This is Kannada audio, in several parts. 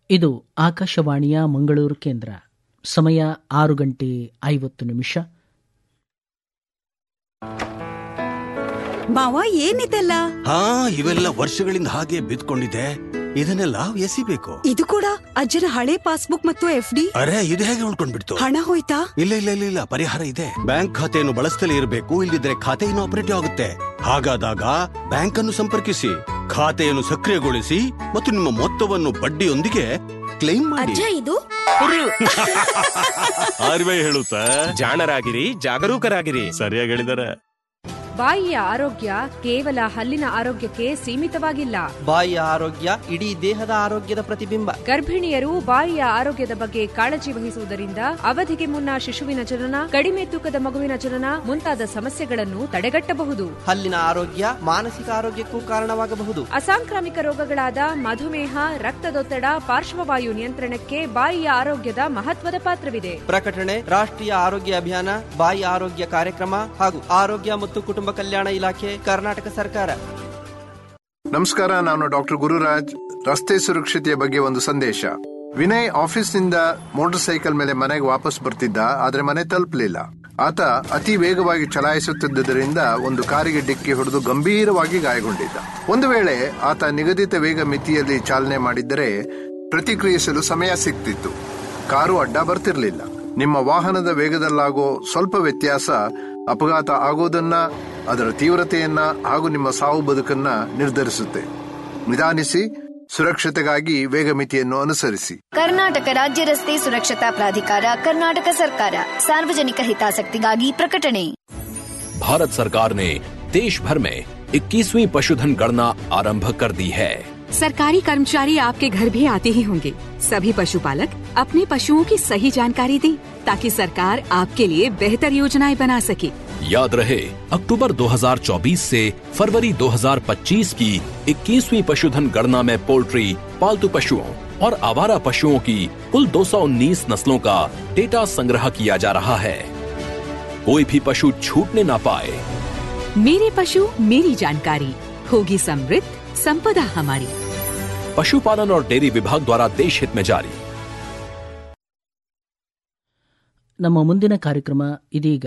ಇದು ಆಕಾಶವಾಣಿಯ ಮಂಗಳೂರು ಕೇಂದ್ರ ಸಮಯ ಆರು ಗಂಟೆ ಐವತ್ತು ನಿಮಿಷ ಮಾವ ಏನಿದೆಲ್ಲ ಹಾ ಇವೆಲ್ಲ ವರ್ಷಗಳಿಂದ ಹಾಗೆ ಬಿದ್ಕೊಂಡಿದೆ ಇದನ್ನೆಲ್ಲ ಎಸಿಬೇಕು ಇದು ಕೂಡ ಅಜ್ಜನ ಹಳೆ ಪಾಸ್ಬುಕ್ ಮತ್ತು ಎಫ್ ಡಿ ಅರೆ ಇದು ಹೇಗೆ ಉಳ್ಕೊಂಡ್ಬಿಡ್ತು ಹಣ ಹೋಯ್ತಾ ಇಲ್ಲ ಇಲ್ಲ ಇಲ್ಲ ಇಲ್ಲ ಪರಿಹಾರ ಇದೆ ಬ್ಯಾಂಕ್ ಖಾತೆಯನ್ನು ಬಳಸ್ತಲೇ ಇರಬೇಕು ಇಲ್ಲದಿದ್ರೆ ಖಾತೆ ಆಪರೇಟಿವ್ ಆಗುತ್ತೆ ಹಾಗಾದಾಗ ಬ್ಯಾಂಕ್ ಅನ್ನು ಸಂಪರ್ಕಿಸಿ ಖಾತೆಯನ್ನು ಸಕ್ರಿಯಗೊಳಿಸಿ ಮತ್ತು ನಿಮ್ಮ ಮೊತ್ತವನ್ನು ಬಡ್ಡಿಯೊಂದಿಗೆ ಕ್ಲೈಮ್ ಮಾಡಿ ಅಜ್ಜ ಇದು ಆರ್ವೇ ಹೇಳುತ್ತಾ ಜಾಣರಾಗಿರಿ ಜಾಗರೂಕರಾಗಿರಿ ಸರಿಯಾಗಿ ಹೇಳಿದಾರೆ ಬಾಯಿಯ ಆರೋಗ್ಯ ಕೇವಲ ಹಲ್ಲಿನ ಆರೋಗ್ಯಕ್ಕೆ ಸೀಮಿತವಾಗಿಲ್ಲ ಬಾಯಿಯ ಆರೋಗ್ಯ ಇಡೀ ದೇಹದ ಆರೋಗ್ಯದ ಪ್ರತಿಬಿಂಬ ಗರ್ಭಿಣಿಯರು ಬಾಯಿಯ ಆರೋಗ್ಯದ ಬಗ್ಗೆ ಕಾಳಜಿ ವಹಿಸುವುದರಿಂದ ಅವಧಿಗೆ ಮುನ್ನ ಶಿಶುವಿನ ಜನನ ಕಡಿಮೆ ತೂಕದ ಮಗುವಿನ ಜನನ ಮುಂತಾದ ಸಮಸ್ಯೆಗಳನ್ನು ತಡೆಗಟ್ಟಬಹುದು ಹಲ್ಲಿನ ಆರೋಗ್ಯ ಮಾನಸಿಕ ಆರೋಗ್ಯಕ್ಕೂ ಕಾರಣವಾಗಬಹುದು ಅಸಾಂಕ್ರಾಮಿಕ ರೋಗಗಳಾದ ಮಧುಮೇಹ ರಕ್ತದೊತ್ತಡ ಪಾರ್ಶ್ವವಾಯು ನಿಯಂತ್ರಣಕ್ಕೆ ಬಾಯಿಯ ಆರೋಗ್ಯದ ಮಹತ್ವದ ಪಾತ್ರವಿದೆ ಪ್ರಕಟಣೆ ರಾಷ್ಟ್ರೀಯ ಆರೋಗ್ಯ ಅಭಿಯಾನ ಬಾಯಿ ಆರೋಗ್ಯ ಕಾರ್ಯಕ್ರಮ ಹಾಗೂ ಆರೋಗ್ಯ ಮತ್ತು ಕುಟುಂಬ ಕಲ್ಯಾಣ ಇಲಾಖೆ ಕರ್ನಾಟಕ ಸರ್ಕಾರ ನಮಸ್ಕಾರ ನಾನು ಡಾಕ್ಟರ್ ಗುರುರಾಜ್ ರಸ್ತೆ ಸುರಕ್ಷತೆಯ ಬಗ್ಗೆ ಒಂದು ಸಂದೇಶ ವಿನಯ್ ಆಫೀಸ್ನಿಂದ ಮೋಟಾರ್ ಸೈಕಲ್ ಮೇಲೆ ಮನೆಗೆ ವಾಪಸ್ ಬರ್ತಿದ್ದ ಆದ್ರೆ ಮನೆ ತಲುಪಲಿಲ್ಲ ಆತ ಅತಿ ವೇಗವಾಗಿ ಚಲಾಯಿಸುತ್ತಿದ್ದರಿಂದ ಒಂದು ಕಾರಿಗೆ ಡಿಕ್ಕಿ ಹೊಡೆದು ಗಂಭೀರವಾಗಿ ಗಾಯಗೊಂಡಿದ್ದ ಒಂದು ವೇಳೆ ಆತ ನಿಗದಿತ ವೇಗ ಮಿತಿಯಲ್ಲಿ ಚಾಲನೆ ಮಾಡಿದ್ದರೆ ಪ್ರತಿಕ್ರಿಯಿಸಲು ಸಮಯ ಸಿಗ್ತಿತ್ತು ಕಾರು ಅಡ್ಡ ಬರ್ತಿರ್ಲಿಲ್ಲ ನಿಮ್ಮ ವಾಹನದ ವೇಗದಲ್ಲಾಗೋ ಸ್ವಲ್ಪ ವ್ಯತ್ಯಾಸ ಅಪಘಾತ ಆಗೋದನ್ನ ಅದರ ತೀವ್ರತೆಯನ್ನ ಹಾಗೂ ನಿಮ್ಮ ಸಾವು ಬದುಕನ್ನ ನಿರ್ಧರಿಸುತ್ತೆ ನಿಧಾನಿಸಿ ಸುರಕ್ಷತೆಗಾಗಿ ವೇಗ ಮಿತಿಯನ್ನು ಅನುಸರಿಸಿ ಕರ್ನಾಟಕ ರಾಜ್ಯ ರಸ್ತೆ ಸುರಕ್ಷತಾ ಪ್ರಾಧಿಕಾರ ಕರ್ನಾಟಕ ಸರ್ಕಾರ ಸಾರ್ವಜನಿಕ ಹಿತಾಸಕ್ತಿಗಾಗಿ ಪ್ರಕಟಣೆ भारत सरकार ने देश भर में 21वीं पशुधन गणना आरंभ कर दी है सरकारी कर्मचारी आपके घर भी आते ही होंगे सभी पशुपालक अपने पशुओं की सही जानकारी दें ताकि सरकार आपके लिए बेहतर योजनाएं बना सके याद रहे अक्टूबर 2024 से फरवरी 2025 की 21वीं पशुधन गणना में पोल्ट्री पालतू पशुओं और आवारा पशुओं की कुल 219 नस्लों का डेटा संग्रह किया जा रहा है कोई भी पशु छूटने ना पाए मेरे पशु मेरी जानकारी होगी समृद्ध संपदा हमारी पशुपालन और डेयरी विभाग द्वारा देश हित में जारी ನಮ್ಮ ಮುಂದಿನ ಕಾರ್ಯಕ್ರಮ ಇದೀಗ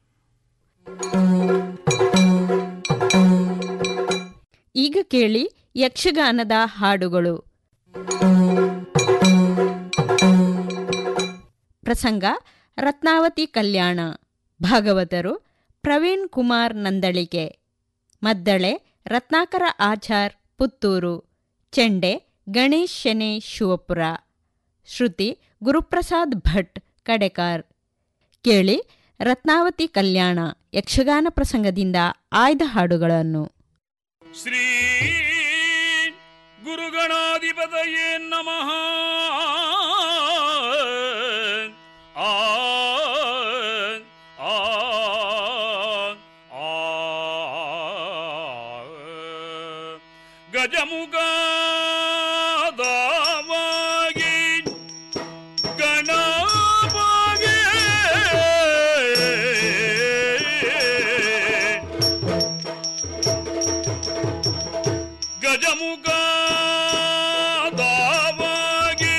ಈಗ ಕೇಳಿ ಯಕ್ಷಗಾನದ ಹಾಡುಗಳು ಪ್ರಸಂಗ ರತ್ನಾವತಿ ಕಲ್ಯಾಣ ಭಾಗವತರು ಪ್ರವೀಣ್ ಕುಮಾರ್ ನಂದಳಿಕೆ ಮದ್ದಳೆ ರತ್ನಾಕರ ಆಚಾರ್ ಪುತ್ತೂರು ಚೆಂಡೆ ಗಣೇಶ್ ಶೆನೆ ಶಿವಪುರ ಶ್ರುತಿ ಗುರುಪ್ರಸಾದ್ ಭಟ್ ಕಡೆಕಾರ್ ಕೇಳಿ ರತ್ನಾವತಿ ಕಲ್ಯಾಣ ಯಕ್ಷಗಾನ ಪ್ರಸಂಗದಿಂದ ಆಯ್ದ ಹಾಡುಗಳನ್ನು ಶ್ರೀ ಗುರುಗಣಾಧಿಪತಯೇ ನಮಃ ಆ ಆ ಆ ಗಜಮುಗಾದವಾಗಿ ಗಣವಾಗಿ ಗಜಮುಗಾದವಾಗಿ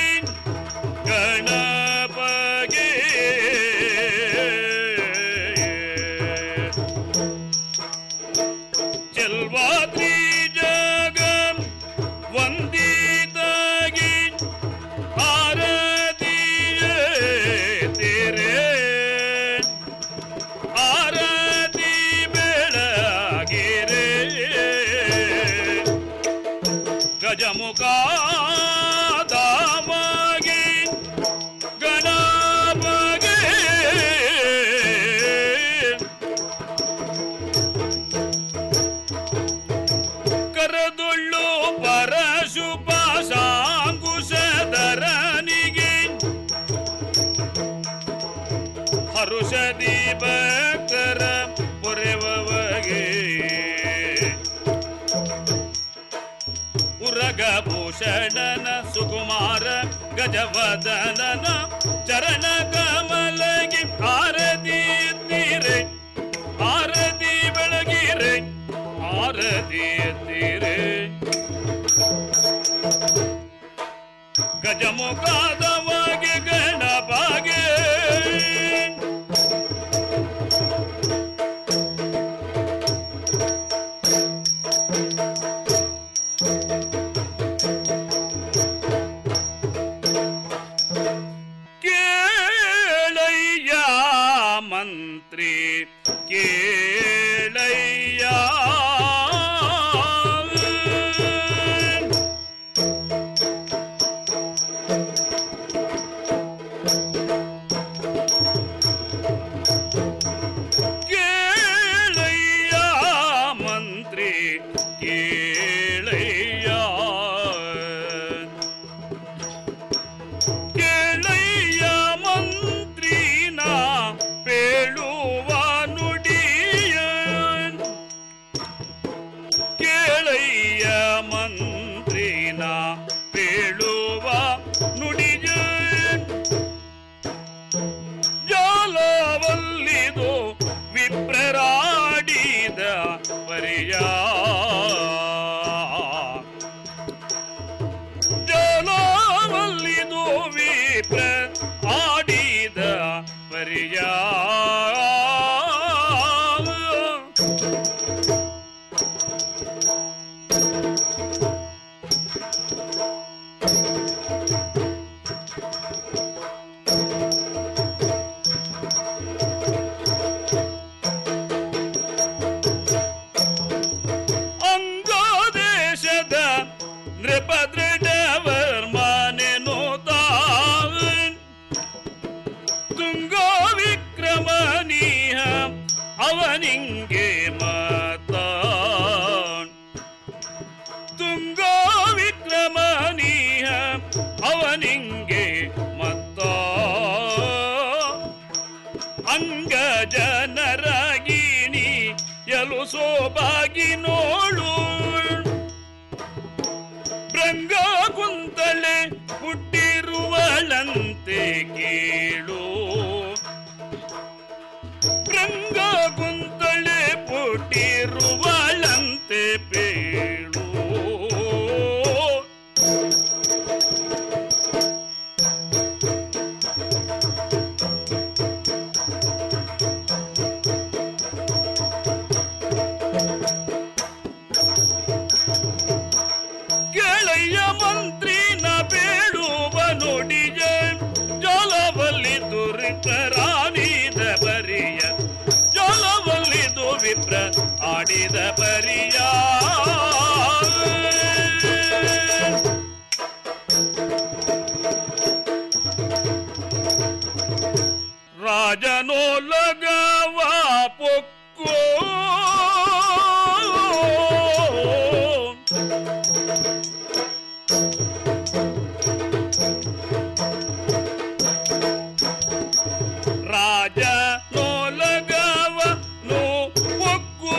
ಗಣಪಗೆ ಚೆಲ್ವಾದ್ರಿ ಜಗ ವಂದಿತಾಗಿ ಆರತಿಯ ತೆರೆ ಆರತಿ ಬೆಳಗಿರೆ ಗಜಮುಖಾದಾಮಾಗಿ ಗಣಪಗೆ ಕರದೊಳ್ಳು ಪರಶುಪ ಸಾಂಗುಶಧರನಿಗೆ ಹರುಷದಿ ಭಕ್ತರ ಪೊರೆವಗೆ ಉರಗಭೂಷಣನ ಸುಕುಮಾರ ಗಜವದನನ ಚರಣ ಕಮಲಗಿ ಆರತಿ ಎತ್ತೀರೆ ಆರತಿ ಬೆಳಗಿರೆ ಆರತಿ ಎತ್ತೀರೆ ಗಜ ಗಜಮುಖಾದವಾಗಿ ಗಣಪಾಗೆ ಕೇಳಯ್ಯ ಮಂತ್ರಿ ಕೇಳಯ್ಯ ಕೇಳಯ್ಯ ಮಂತ್ರಿ ಕೇಳಯ್ಯ ಕೇಳಯ್ಯ ಮಂತ್ರಿನ ಪೇಳುವ ನುಡಿಯ ಕೇಳಯ್ಯ ಮಂತ್ರಿನ ಪೇಳುವ ನುಡಿಯ ಜಾಲವಲ್ಲಿದು ವಿಪ್ರರಾಡಿದ ಪರಿಯ ಜಾಲವಲ್ಲಿದು ವಿಪ್ರ ಆಡಿದ ಪರಿಯ ಅಂಗದೇಶದ ನೃಪದೃಢವರ್ಮನೆನು ತಾನ್ ತುಂಗ ವಿಕ್ರಮನೀಹ ಅವನಿಂಗೆ ಮತಾನ್ ತುಂಗ ವಿಕ್ರಮನೀಹ ಅವನಿಂಗೆ ಮತ್ತ ಅಂಗ ಜನರಾಗಿನಿ ಎಲು ಸೋಬಾಗಿ ನೋಳು ಭೃಂಗ ಕುಂತಳೆ ಹುಟ್ಟಿರುವಳಂತೆ ಕೇಳು ಭೃಂಗ ಕುಂತಳೆ ಹುಟ್ಟಿರುವಳಂತೆ ಪೇಳು ಕೇಳಯ್ಯ ಮಂತ್ರಿನ ಬೇಡುವ ನುಡಿಯ ಜಲವಲ್ಲಿ ದುರಿತರಾಣಿದ ಬರಿಯ ಜಲವಲ್ಲಿದು ವಿಪ್ರ ಆಡಿದ ಬರಿಯ ರಾಜನೋಲಗವ ಪೊಕ್ಕೋ ರಾಜ ನೋಲಗವ ನೋ ಒಕ್ಕು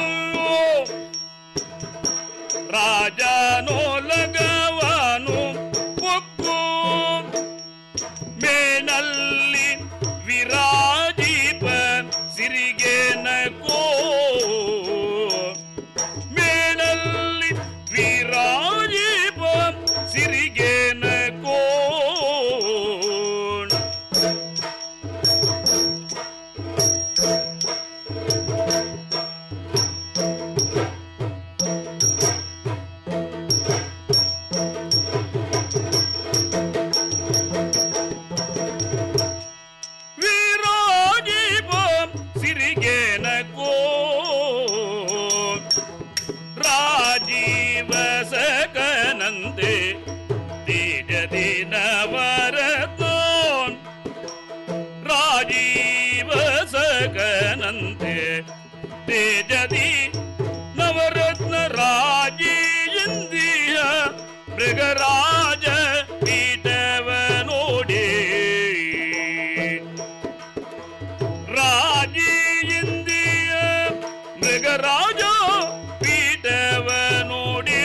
ರಾಜ ನೋಲಗವನು ಒಕ್ಕು ಮೇನಲ್ಲಿ ವಿರಾಜೀಪ ಸಿರಿಗೆ ನಕೋ ಮೇನಲ್ಲಿ ವಿರಾಜೀಪ ಸಿರಿಗೆ ನಕೋ ವಿರಾಜೀಪ ಸಿರಿಗೆ ನಕೋ ರಾಜೀವ ಸಕನಂತೆ ತೇಜದಿ ನವರತ್ನೋನ್ ರಾಜೀವ ಸಕನಂತೆ ತೇಜದಿ ನವರತ್ನ ರಾಜೀ ಇಂದಿಯ ಮೃಗರಾಜ ಪೀಠವ ನೋಡಿ ರಾಜಿ ಇಂದಿಯ ಮೃಗರಾಜ ಪೀಠವ ನೋಡಿ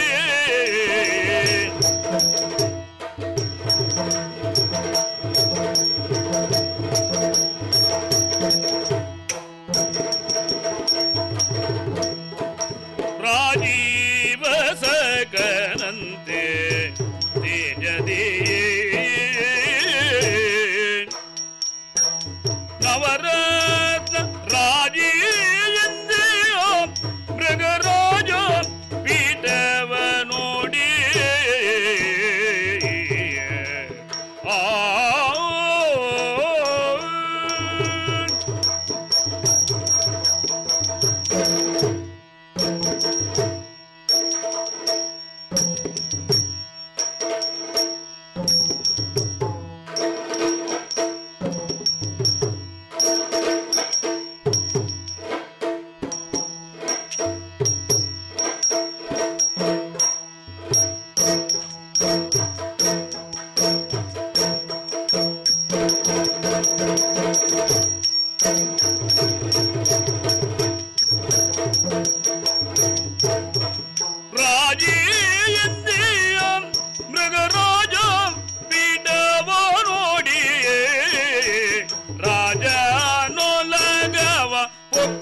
ರಾಜೀವ ಸಕನಂತೆ ತೇಜದಿ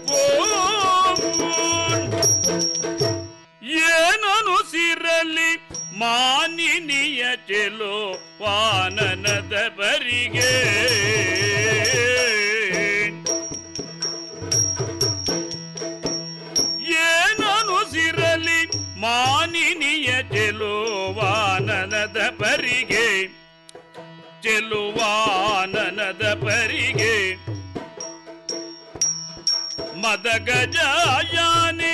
ಏನನು ಸಿರಲಿ ಮಾನಿನಿಯ ಚೆಲೋ ವಾನನದ ಬರಿಗೆ ಏನನು ಸಿರಲಿ ಮಾನಿನಿಯ ಚೆಲೋ ವಾನನದ ಪರಿಗೆ ಚೆಲುವಾನನದ ಪರಿಗೆ ಮದ ಗಜಾಯಾನೇ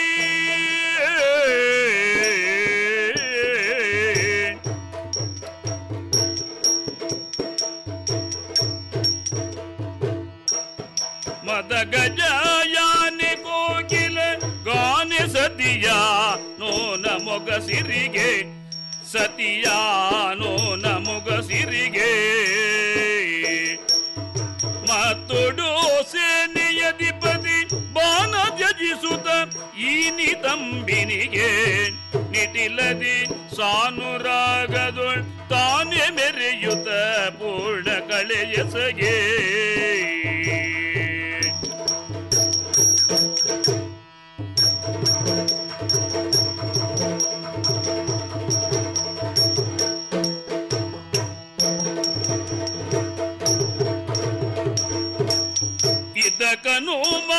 ಮದ ಗಜಾಯಾನೆ ಕೋಗಿಲ ಗಾನೆ ಸತಿಯ ನೋನ ಮೊಗ ಸಿರಿಗೆ ಸತಿಯ ನೋನ ಮೊಗ ಸಿರಿಗೆ ಮತ್ತೊಡು ಸೇನೆಯಧಿಪತಿ ಬಾಣ ತ್ಯಜಿಸುತ್ತ ಈನಿ ತಂಬಿನಿಗೆ ನಿಟಿಲದಿ ಸಾನುರಾಗದೊಳ್ ತಾನೇ ಮೆರೆಯುತ್ತ ಪೂರ್ಣ ಕಳೆಯಸಗೆ ಇದಕ್ಕನು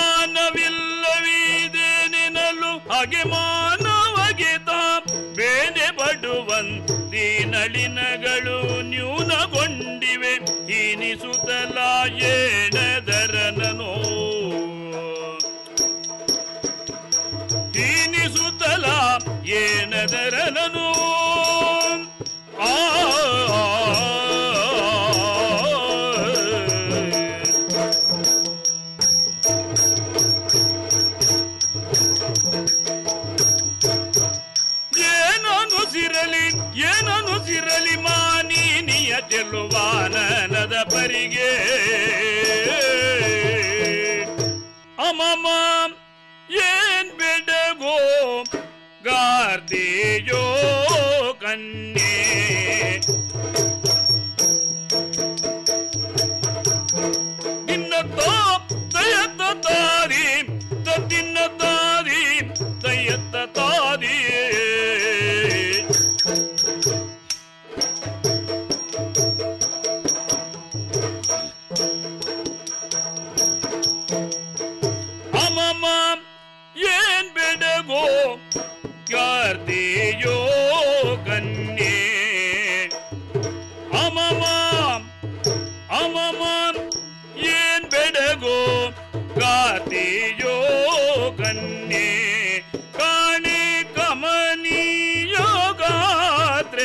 ಮಾನವಿಲ್ಲವಿದೇನೆನಲು ಹಾಗೆ ಮಾನವಗೆ ತಾ ಬೇನೆ ಪಡುವಂತಿ ನಳಿನಗಳು ನ್ಯೂನಗೊಂಡಿವೆ ಹೀನಿಸುತ್ತಲ ಏಣದರನೋ ಹೀನಿಸುತ್ತಲ ಏನದರನನು ಆ ಏನನು ಸಿರಲಿ ಏನನು ಸಿರಲಿ ಮಾನೀನಿಯ ಚೆಲುವಾನನದ ಪರಿಗೆ ಅಮಮ ಏನ್ ಬೆಡಗೋ ಗಾರ್ದಿಯೋ ಕನ್ಯೆ ನಿನ್ನ ತೋ ದಯತ್ತ ತಾರಿ ತತ್ತಿನ ತಾರಿ ದಯತ್ತ ತಾರಿ ಅಮಮ ಏನ್ ಬೆಡಗೋ ಕಾರ್ತಿಯೋ ಕನ್ಯೆ ಅಮಮ ಅಮಮ ಏನ್ ಬೆಡಗೋ ಕಾರ್ತಿಯೋ ಕನ್ಯೆ ಕಾಣೆ ಕಮನೀಯೋ ಗಾತ್ರೆ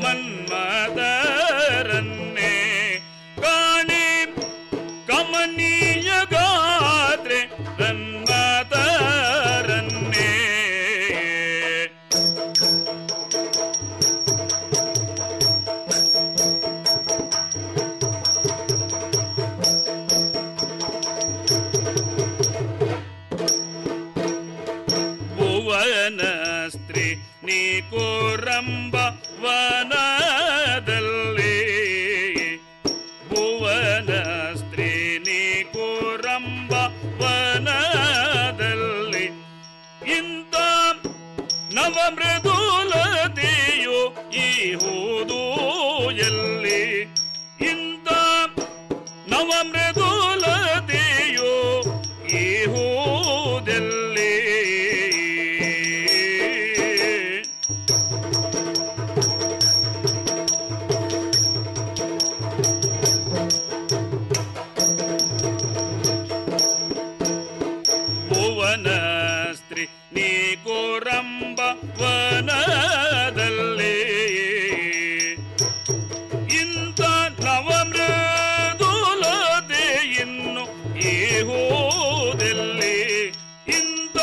ಮನ್ಮದರನ್ನೇ ಕಾಣೆ ಕಮನೀಯ ಗಾತ್ರೆ ಮನ್ಮದರನ್ನೇ ಭುವನ ಸ್ತ್ರೀ ನೀ ಕೋರಂಬ ವನದಲ್ಲಿ ಭುವನ ಸ್ತ್ರೀ ನೀ ಕೋರಂಬ ವನದಲ್ಲಿ ಇಂಥ ನವ ಮೃದುಲತೆಯು ಈ ಹೂದು ಎಲ್ಲಿ ಇಂಥ ನವ ಮೃದುಲತೆಯು ಈ ಹೂದೆಲ್ಲಿ ಭುವನ ಸ್ತ್ರೀ ನೀ ಕೋರಂಬ ವನದಲ್ಲಿ ಇಂಥ ನವಮೃದುಲತೆ ಇನ್ನು ಈ ಹೋದಲ್ಲಿ ಇಂಥ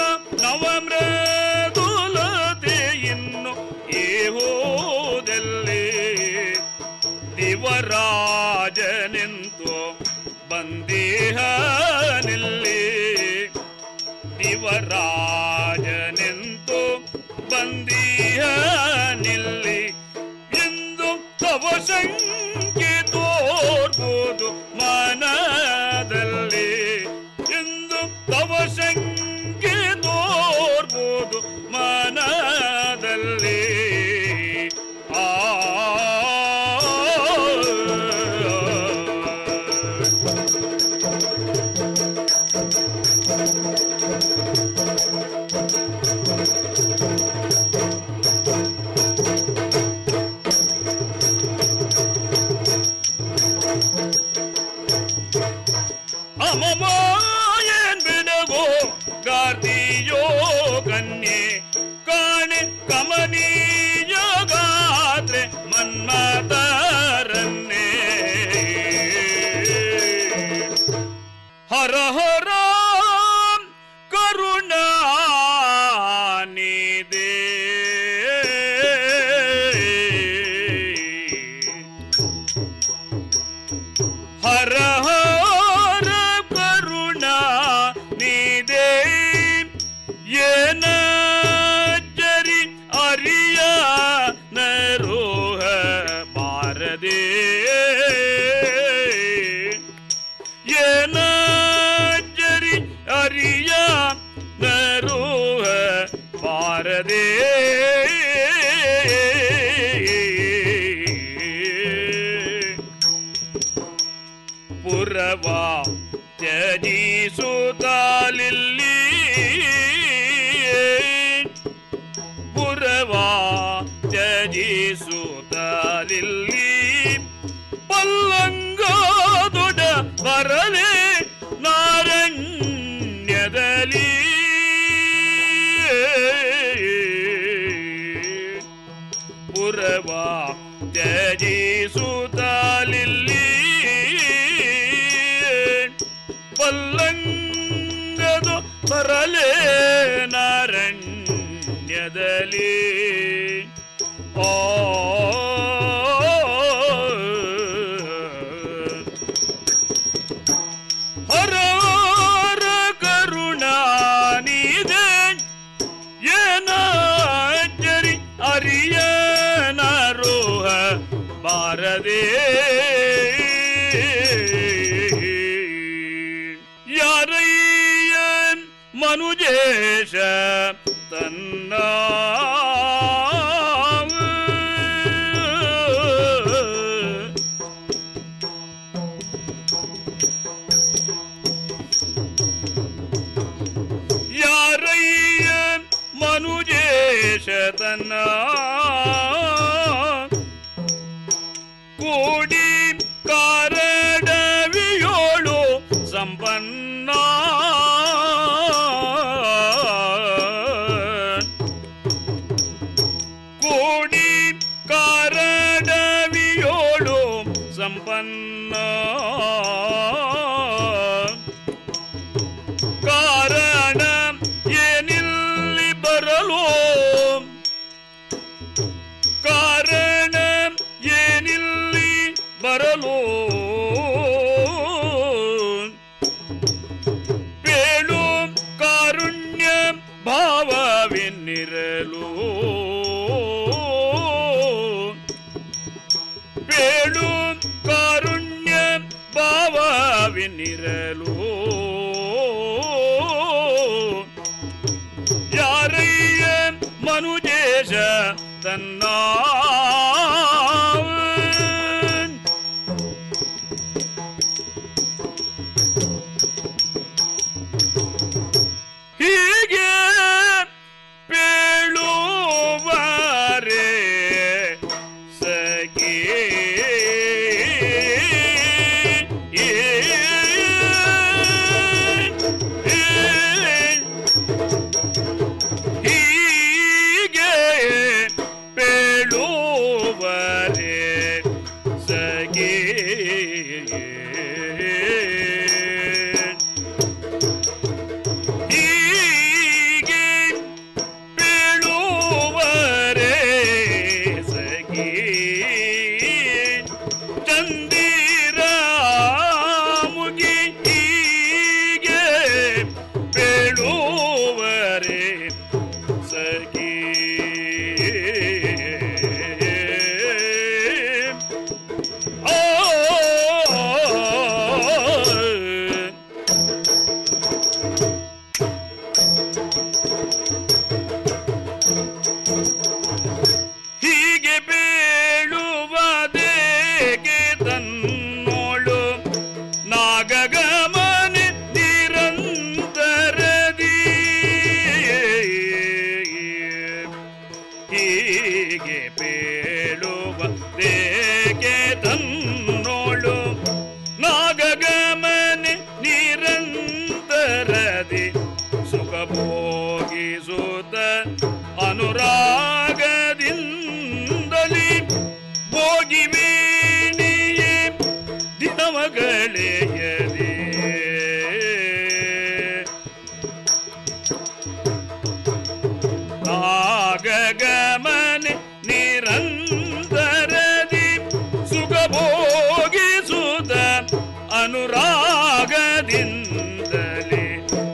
ನವಮೃದುಲತೆ ಇನ್ನು ಈ ಹೋದಲ್ಲಿ ದಿವರಾಜನೆಂತು ಬಂದೇಹನಿಲ್ಲಿ ದಿವರಾಜನೆಂತು ಬಂದೀಹನಿಲ್ಲಿ ಎಂದು ತವ ಸಂಖ್ಯೆ ತೋರ್ಬೋದು ಮನದಲ್ಲಿ ಎಂದು ತವ ಅಮಮಾಯನ್ ಬಿಡಗೋ ಗಾರ್ದಿಯೋ ಕನ್ಯೆ ಕಾಣೆ ಕಮನೀಯ ಗಾತ್ರೆ ಮನ್ಮತರನ್ನೇ ಹರ ಹರ ಕರುಣಾ ನಿದೆ ಹರ ಹರ ಕರುಣಾ ನಿದೆ ಏನ ಜರಿ ಅರಿಯ ನರೋಹ ಬಾರದೆ ಏನ ಜರಿ ಅರಿಯ ನರೋಹ ಬಾರದೆ ಪುರವಾ ತ್ಯಜಿಸುತ್ತಲಿಲ್ಲಿ ಪುರವಾ ತ್ಯಜಿಸುತ್ತಲಿಲ್ಲಿ ಪಲ್ಲಂಗ ದೊಡ್ಡ ಬರಲೆ ನಾರಣ್ಯದಲ್ಲಿ ಪುರವಾ ತ್ಯಜಿಸುತ್ತಲಿಲ್ಲಿ ಪಲ್ಲಂಗದು ಬರಲೆ ನಾರಣ್ಯದಲ್ಲಿ ಓ ಹರ ಹರ ಕರುಣಾನಿದೆ ಏನ ಜರಿ ಅರಿಯನ ರೋಹ ಬಾರದೆ ಯಾರಯ್ಯನ್ ಮನುಜೇಶ ತನ್ನ ಯಾರಯ್ಯನ್ ಮನುಜೇಶ ತನ್ನ ಕೂಡಿ ಕಾರಡವಿಯೋಳು ಸಂಪನ್ನ ಕೂಡಿ ಕಾರಡವಿಯೋಳು ಸಂಪನ್ನ ಕಾರಣ ಏನಿಲ್ಲಿ ಬರಲು ಕಾರಣ ಏನಿಲ್ಲಿ ಬರಲು ಪೇಳು ಕಾರುಣ್ಯ ಭಾವವೆನ್ನಿರಲು ಪೇಳು ಕಾರುಣ್ಯ ಭಾವವೆನ್ನಿರಲು ಯಾರಯ್ಯ ಮನುಜೇಶ ತನ್ನ ಹೀಗೆ ಪೇಳುವರೆ ಸಖಿ ಹೀಗೆ ಪೇಳುವರೆ ಭೋಗಿಸುತ್ತ ಅನುರಾಗದಿಂದಲಿ ಭೋಗಿವೇಣಿಯೇ ದಿನವಗಳೆಯದೆ ನಾಗಗಮನೆ ನಿರಂತರದಿ ಸುಖ ಭೋಗಿಸುತ್ತ ಅನುರಾಗದಿಂದಲೇ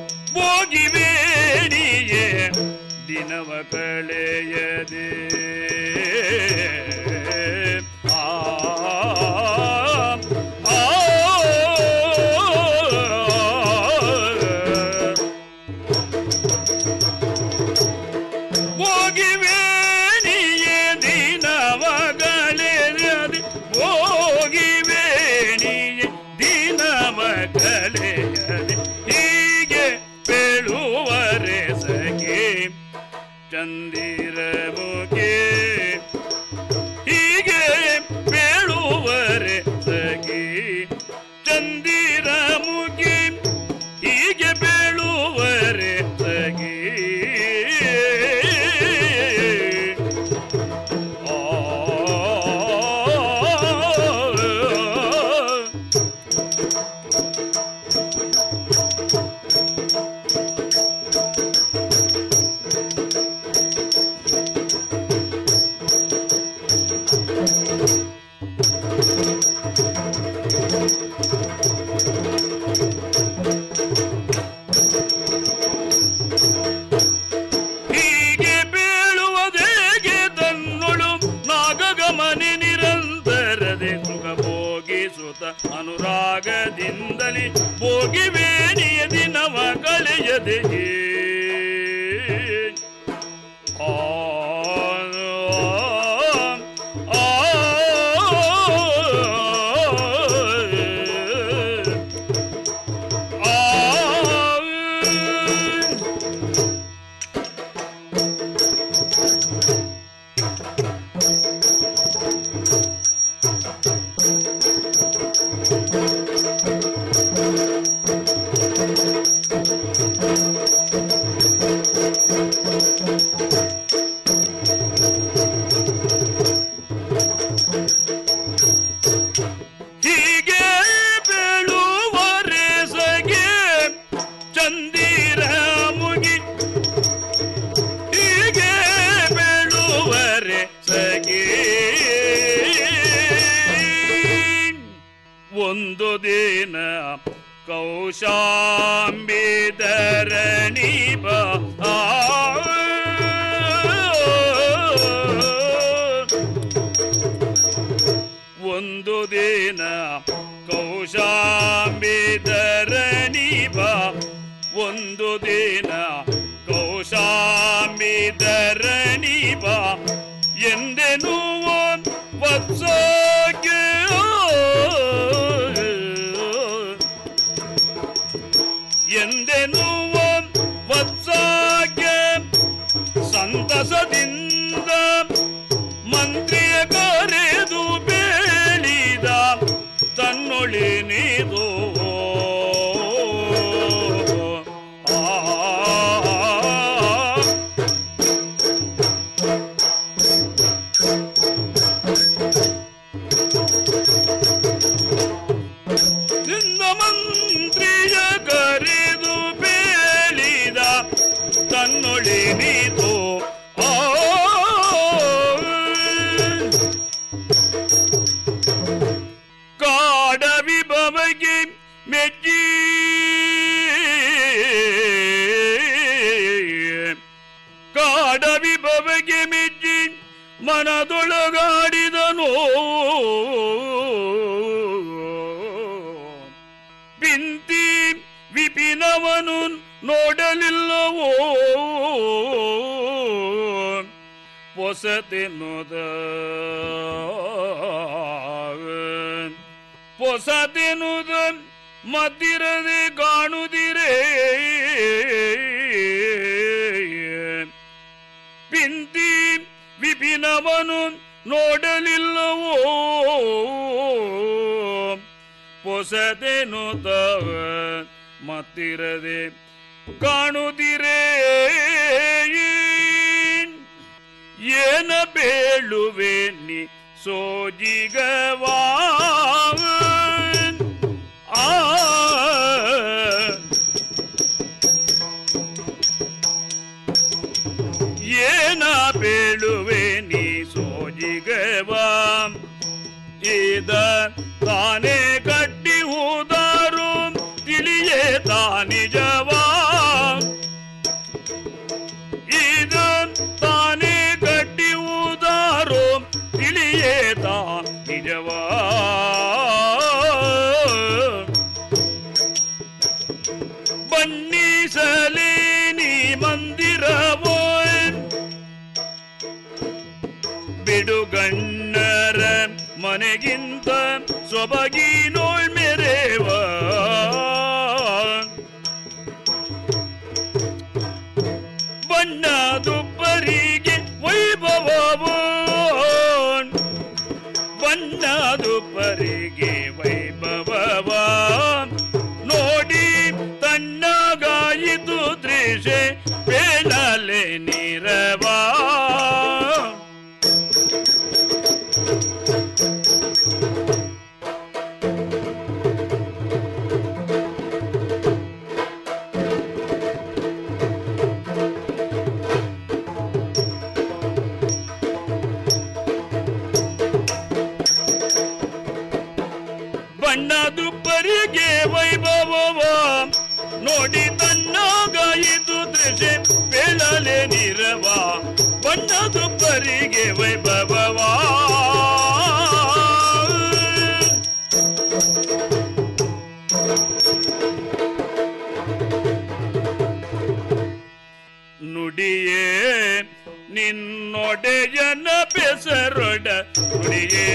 ಭೋಗಿವೇಣಿಯೇ ದಿನವ ಕಳೆಯದೆ ಆ ಆ, ಭೋಗಿವೇಣಿಯೇ ದಿನವಗಳೆಯದೆ ಭೋಗಿವೇಣಿಯೇ ದಿನವಗಳೆಯದೆ ಹೀಗೆ ಬೆಳುವರೆ ಸಖಿ ಚಂದಿರ ಮುಖಿ ಹೀಗೆ ಬೇಳುವರೆ ಸಖಿ ಚಂದಿರ ಮುಖಿ ಹೀಗೆ ಬೇಳುವರೆ ಸಖಿ ಹೀಗೆ ಬೀಳುವುದೇಗೆ ತನ್ನೊಳು ನಾಗಗಮನೆ ನಿರಂತರದೆ ಸುಖ ಭೋಗಿಸುತ್ತ ಅನುರಾಗದಿಂದಲೇ ಭೋಗಿವೇಣಿಯ ದಿನವ ಕಳೆಯದೆ ಆ ಆ, ಆ ಹೀಗೆ ಬೀಳುವರೆ ಸಗೆ ಚಂದಿರ ಮುಗಿ ಹೀಗೆ ಬೀಳುವರೆ ಸಗೆ ಒಂದು ದಿನ ಕೌಶಾಂಬಿ ಧರಣಿ ಬಾ ಒಂದು ದಿನ ಕೌಶಾಂಬಿ ಧರಣಿ ಬಾ ಒಂದು ದಿನ ಕೌಶಾಂಬಿ ಧರಣಿ ಬಾ ಎಂದೆನು ವತ್ಸಕ್ಕೆ ಎಂದೆನು ವತ್ಸಕ್ಕೆ ಸಂತಸದಿಂದ ಮಂತ್ರಿಯ ಕರೆದು ಬೇಳಿದ ತನ್ನೊಳಿನಿದು ನಿನ್ನ ಮಂತ್ರಿಯ ಕರೆದು ಬೇಳಿದ ತನ್ನೊಳಿನಿದು ಆ ಕಾಡ ವಿಭವಗೆ ಮೆಚ್ಚಿ ಕಾಡ ವಿಭವಗೆ ಮೆಚ್ಚಿ ಮನದೊಳಗಾಡಿದನು ಬಿಂತಿ ವಿಪಿನವನು ನೋಡಲಿಲ್ಲವೋ ಪೊಸತೆನ್ನುದ ಪೊಸತೆನ್ನುದ ಮದ್ದಿರದೆ ಕಾಣುದಿರೇ ಪಿಂತಿ ವಿಪಿನವನು ನೋಡಲಿಲ್ಲವೋ ಪೊಸತೆನು ತವ ಮತ್ತಿರದೆ ಕಾಣುದಿರೇ ಏನ ಬೇಳುವೆ ನೀ ಸೋಜಿಗವಾ ಆ ಏನ ಬೇಳುವೆ ನೀ ಸೋಜಿಗವಾ ಇದ ತಾನೇ ಕಟ್ಟಿ ಹೋದಾರು ತಿಳಿಯೇ ತಾನಿಜವಾ ಇದು ತಾನೇ ಕಟ್ಟಿ ಹೋದಾರು ತಿಳಿಯೇ ತಾ ನಿಜವಾ ಬನ್ನಿಸಲೇ ನೀ ಮಂದಿರವೋ ಬಿಡುಗಣ್ಣರ ಮನೆಗಿಂತ ಸೊಬಗಿನೋಳ್ ಮೆರೆವ ಬಣ್ಣದುಬ್ಬರಿಗೆ ವೈಭವವೋ ಬಣ್ಣದುಬ್ಬರಿಗೆ ವೈಭವವ ನೋಡಿ ತಣ್ಣಗಾಯಿತು ದೃಶ್ಯ ಬೇಳಲೆ ನೀರವಾ ಬಣ್ಣದುಬ್ಬರಿಗೆ ವೈಭವವ ನೋಡಿ ತನ್ನಾಗಾಯಿತು ದೃಶ್ಯ ಬೆಳಲೆ ನಿರವ ಬಣ್ಣದುಬ್ಬರಿಗೆ ವೈಭವವ ನುಡಿಯೇ ನಿನ್ನೊಡೆಯನ ಬೆಸರೊಡ ನುಡಿಯೇ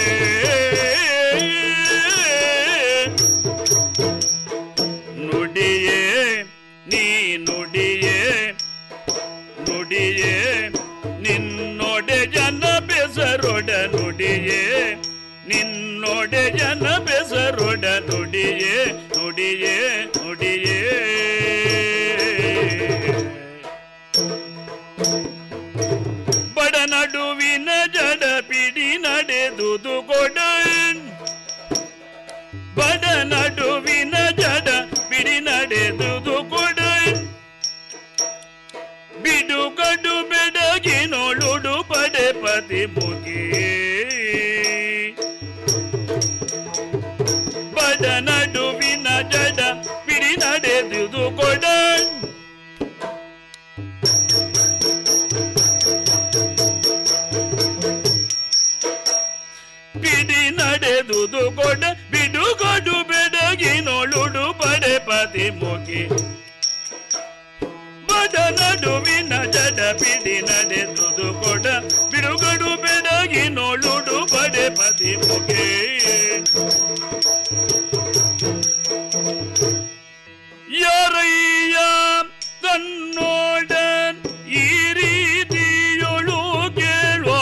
ನುಡಿಯೇ ನೀ ನುಡಿಯೇ ನುಡಿಯೇ ನಿನ್ನೊಡೆ ಜನ ಬೆಸರೊಡ ನುಡಿಯೇ ನಿನ್ನೊಡೆ ಜನ ಬೆಸರೊಡ ನುಡಿಯೇ ನುಡಿಯೇ ನುಡಿಯೇ ಬಡ ನಡುವಿನ ಜಡ ಪಿಡಿ ನಡೆದುದು ಕೊಡ ಬಡ ನಡುವಿನ ಜಡ ಬಿಡಿ ನಡೆದುದು ಕೊಡ ಬಿಡುಗಡು ಬೆಡಗಿನೊಳುಡು ಪಡೆ ಪತಿ ಮುಗಿ ಬಡ ನಡುವಿನ ಜಡ ಬಿಡಿ ನಡೆದುದು ಕೊಡ ಬಿಡಿ ನಡೆದುದು ಕೊಡ ಬಿಡುಗಡು ಬೆಡಗಿನೊಳುಡು ಪಡೆ ಪತಿ ಮುಗಿ ಬಡ ನಡುವಿನ ಜಡ ಬಿಡಿ ನಡೆದುದು ಕೊಡ ಬಿಡುಗಡು ಬೆಡಗಿನೊಳುಡು ಪಡೆ ಪತಿ ಮುಗಿ ಯಾರಯ್ಯ ತನ್ನೋಡ ಈ ರೀತಿಯೊಳು ಕೇಳುವ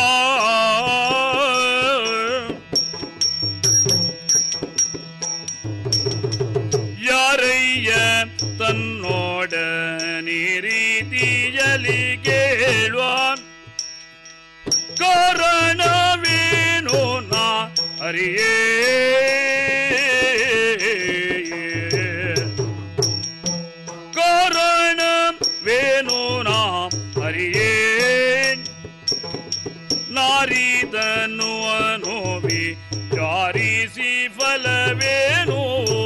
ಯಾರಯ್ಯ ತನ್ನೋಡ ನೀ ರೀತಿಯಲಿ ಕೇಳುವ ಕಾರಣವೇನು ನಾ ಅರಿಯೇ ಕಾರಣವೇನು ನಾ ಅರಿಯೇ ನಾರಿದನು ಅನೋವಿ ಜಾರಿಸಿ ಫಲವೇನು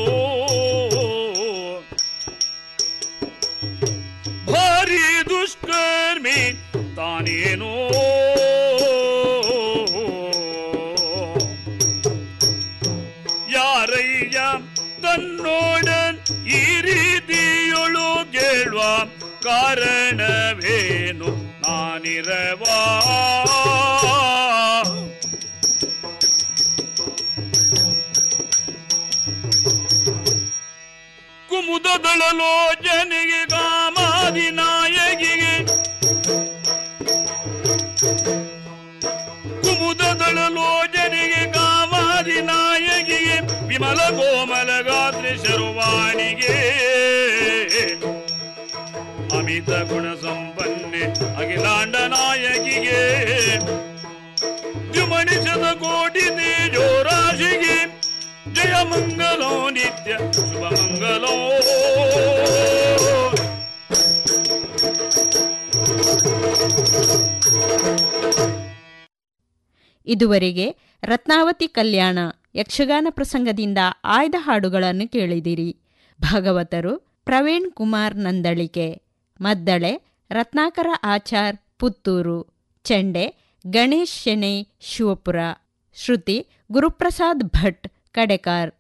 ಭಾರಿ ದುಷ್ಕರ್ಮಿ ತಾನೇನೋ ಯಾರಯ್ಯ ತನ್ನೋಡನ್ ಈ ರೀತಿಯೊಳು ಕೇಳುವ ಕಾರಣವೇನು ನಾನಿರವಾ ಕುಮುದದಳಲೋ ಜನಿಗೆ ಕಾಮಾದಿ ನಾಯಕಿಗೆ ಕುಮುದದಳಲೋ ಜನಿಗೆ ಕಾಮಾದಿ ನಾಯಕಿಗೆ ವಿಮಲ ಕೋಮಲ ಗಾತ್ರಿ ಶರುವಾಣಿಗೆ ಗುಣ ಸಂಪನ್ನೆ ಅಖಿಲಾಂಡ ನಾಯಕಿಗೆ ದ್ಯುಮಣಿಸದ ಕೋಟಿ ತೇಜೋರಾಶಿಗೆ ಜಯ ಮಂಗಲೋ ನಿತ್ಯ ಶುಭ ಮಂಗಲೋ ಇದುವರೆಗೆ ರತ್ನಾವತಿ ಕಲ್ಯಾಣ ಯಕ್ಷಗಾನ ಪ್ರಸಂಗದಿಂದ ಆಯ್ದ ಹಾಡುಗಳನ್ನು ಕೇಳಿದಿರಿ ಭಾಗವತರು ಪ್ರವೀಣ್ ಕುಮಾರ್ ನಂದಳಿಕೆ ಮದ್ದಳೆ ರತ್ನಾಕರ ಆಚಾರ್ ಪುತ್ತೂರು ಚೆಂಡೆ ಗಣೇಶ್ ಶೆಣೈ ಶಿವಪುರ ಶ್ರುತಿ ಗುರುಪ್ರಸಾದ್ ಭಟ್ ಕಡೆಕಾರ್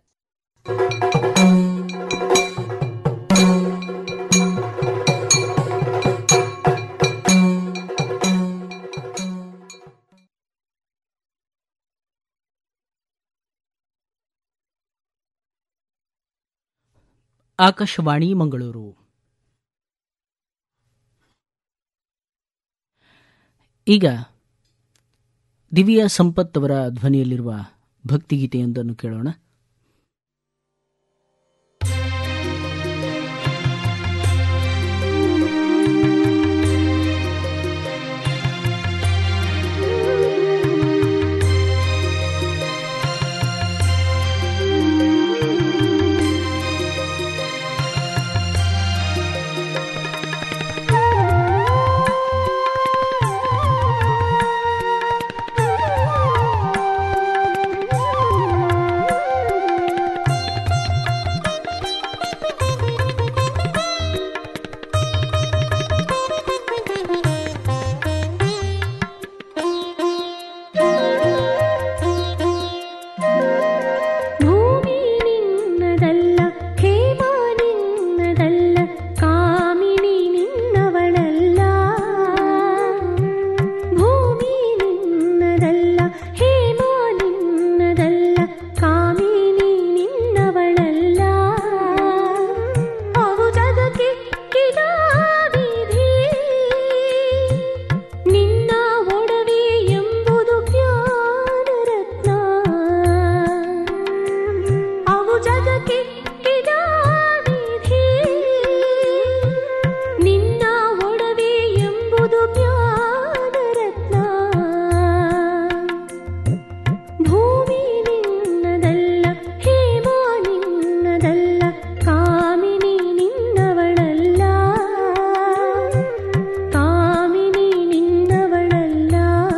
ಆಕಾಶವಾಣಿ ಮಂಗಳೂರು ಈಗ ದಿವ್ಯಾ ಸಂಪತ್ ಅವರ ಧ್ವನಿಯಲ್ಲಿರುವ ಭಕ್ತಿಗೀತೆಯೊಂದನ್ನು ಕೇಳೋಣ ಭೂಮಿ ನಿನ್ನದಲ್ಲ ಹೇಮ ನಿನ್ನದಲ್ಲ ಕಾಮಿನಿ ನಿನ್ನವಳಲ್ಲ ಭೂಮಿ ನಿನ್ನದಲ್ಲ ಹೇಮ ನಿನ್ನದಲ್ಲ ಕಾಮಿನಿ ನಿನ್ನವಳಲ್ಲ ಅವು ಜಗಕ್ಕಿಕ್ಕಿದ ವಿಧಿ ನಿನ್ನ ಒಡವೆ ಎಂಬುದು ಜ್ಞಾನರತ್ನ ಅವು ಜಗಕ್ಕಿಕ್ಕಿದ ವಿಧಿ ನಿನ್ನ ಒಡವೆ ಎಂಬುದು ಜ್ಞಾನರತ್ನ ಭೂಮಿ ನಿನ್ನದಲ್ಲ ಹೇಮ ನಿನ್ನದಲ್ಲ ಕಾಮಿನಿ ನಿನ್ನವಳಲ್ಲ ಕಾಮಿನಿ ನಿನ್ನವಳಲ್ಲ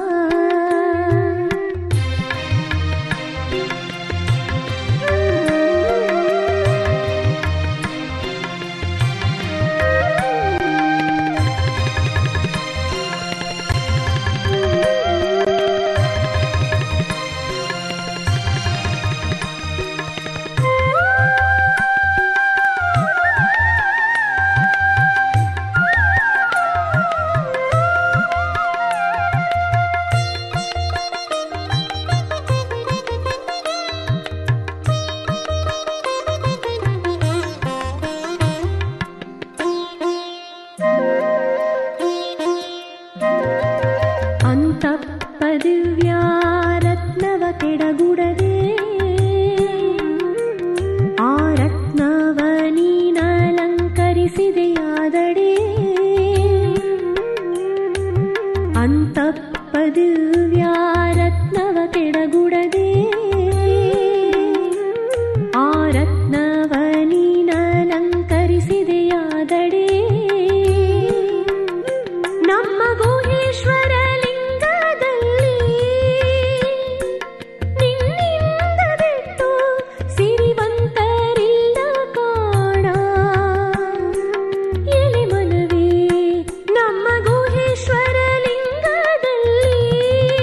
ಅಂತಃಪದಿವ್ಯಾ ರತ್ನವ ಕೆಡಗುಡದೆ ಆ ರತ್ನವ ನೀನಲಂಕರಿಸಿದೆಯಾದಡೆ ಅಂತಃಪದಿವ್ಯಾ ರತ್ನವ ಕೆಡಗುಡದೆ ಆ ರತ್ನವ ನೀನಲಂಕರಿಸಿದೆಯಾದಡೆ ನಮ್ಮ ಗುಹೇಶ್ವರ ಲಿಂಗದಲ್ಲಿ ನಿನ್ನಿಂದ ಬಿಟ್ಟು ಸಿರಿವಂತರಿಲ್ಲ ಕಾಣ ಎಲೆ ಮನವೇ ನಮ್ಮ ಗುಹೇಶ್ವರ ಲಿಂಗದಲ್ಲಿ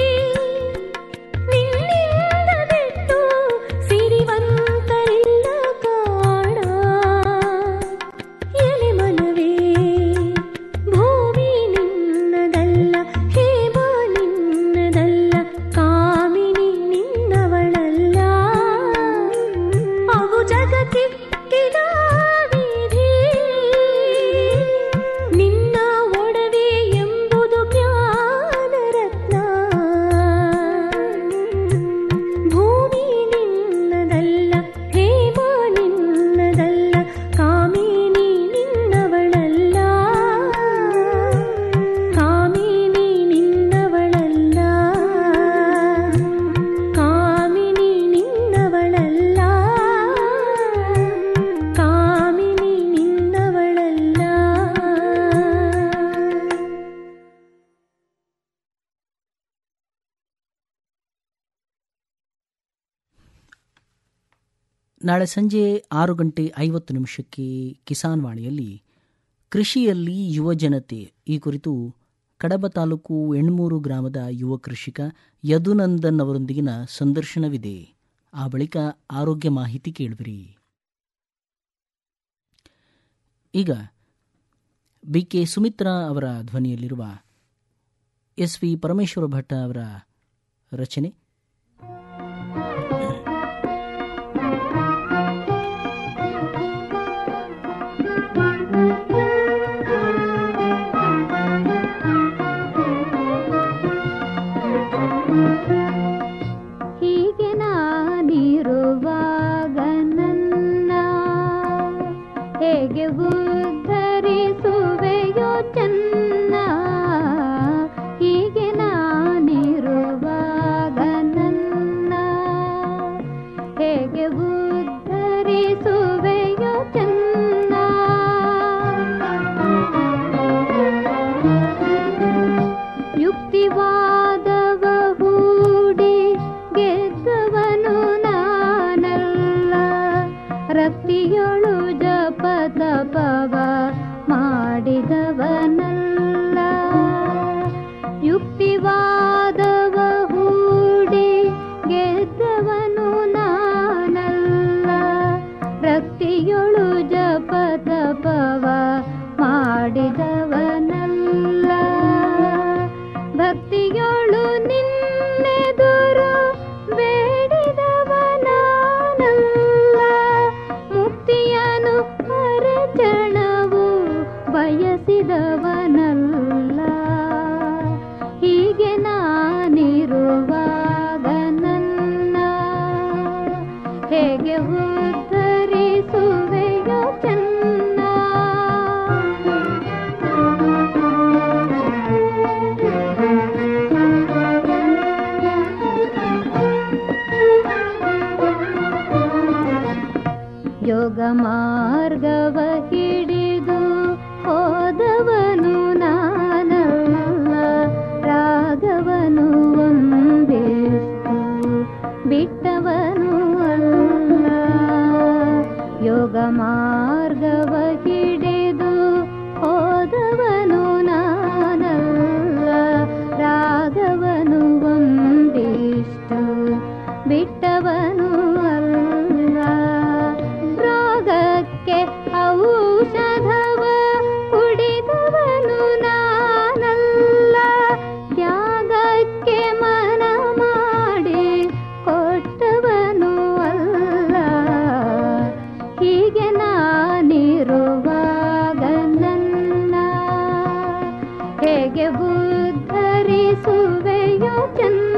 ನಾಳೆ ಸಂಜೆ ಆರು ಗಂಟೆ ಐವತ್ತು ನಿಮಿಷಕ್ಕೆ ಕಿಸಾನ್ ವಾಣಿಯಲ್ಲಿ ಕೃಷಿಯಲ್ಲಿ ಯುವ ಜನತೆ ಈ ಕುರಿತು ಕಡಬ ತಾಲೂಕು ಎಣ್ಮೂರು ಗ್ರಾಮದ ಯುವ ಕೃಷಿಕ ಯದುನಂದನ್ ಅವರೊಂದಿಗಿನ ಸಂದರ್ಶನವಿದೆ ಆ ಬಳಿಕ ಆರೋಗ್ಯ ಮಾಹಿತಿ ಕೇಳುವಿರಿ ಈಗ ಬಿ ಕೆ ಸುಮಿತ್ರಾ ಅವರ ಧ್ವನಿಯಲ್ಲಿರುವ ಎಸ್ ವಿ ಪರಮೇಶ್ವರ ಭಟ್ಟ ಅವರ ರಚನೆ ಹೀಗೆ ನಾನಿರುವಾಗ ನನ್ನ ಹೇಗೆ ಉದ್ಧರಿಸುವೆಯೋ ಚೆನ್ನ ಹೀಗೆ ನಾನಿರುವಾಗ ನನ್ನ ಹೇಗೆ ಉದ್ಧರಿಸುವೆಯೋ ಚೆನ್ನ ಯುಕ್ತಿವಾದವ ಹೂಡಿ ಗೆದ್ದವನು ನಾನಲ್ಲ ರಕ್ತಿಯೊಳು ಜಪ ತಪವ ಮಾಡಿದವನಲ್ಲ ಯುಕ್ತಿವಾದವ ಹೂಡಿ ಗೆದ್ದವನು ನಾನಲ್ಲ ರಕ್ತಿಯೊಳು ಜಪ ತಪವ ಮಾಡಿದವನಲ್ಲ ಭಕ್ತಿಯೊಳು ನಿನ್ನೆದುರು ಬೇಡಿದವನಾನಲ್ಲ ಮುಕ್ತಿಯನು ಹರಚಣವು ಬಯಸಿದವನಲ್ಲ ಹೀಗೆ ನಾನಿರುವಾಗ ನನ್ನ ಹೇಗೆ ಉದ್ಧರಿಸುವೆಯೋ ಚೆನ್ನ ಯೋಗ ಮಾರ್ಗವ ಹಿಡಿದು ಹೋದವನು ನಾನಲ್ಲ ರಾಗವನು ಒಂದಿಷ್ಟು ಬಿಟ್ಟವನು ಅಲ್ಲ ಯೋಗ ಮಾರ್ಗವ ಹಿಡಿದು ಹೋದವನು ನಾನಲ್ಲ ರಾಗವನು ಒಂದಿಷ್ಟು ಬಿಟ್ಟವನು ಅಲ್ಲ ರೋಗಕ್ಕೆ ಔಷಧವ ಕುಡಿದವನು ನಾನಲ್ಲ ತ್ಯಾಗಕ್ಕೆ ಮನ ಮಾಡಿ ಕೊಟ್ಟವನು ಅಲ್ಲ ಹೀಗೆ ನಾನಿರುವಾಗ ನನ್ನ ಹೇಗೆ ಉದ್ಧರಿಸುವೆಯೋ ಚೆನ್ನ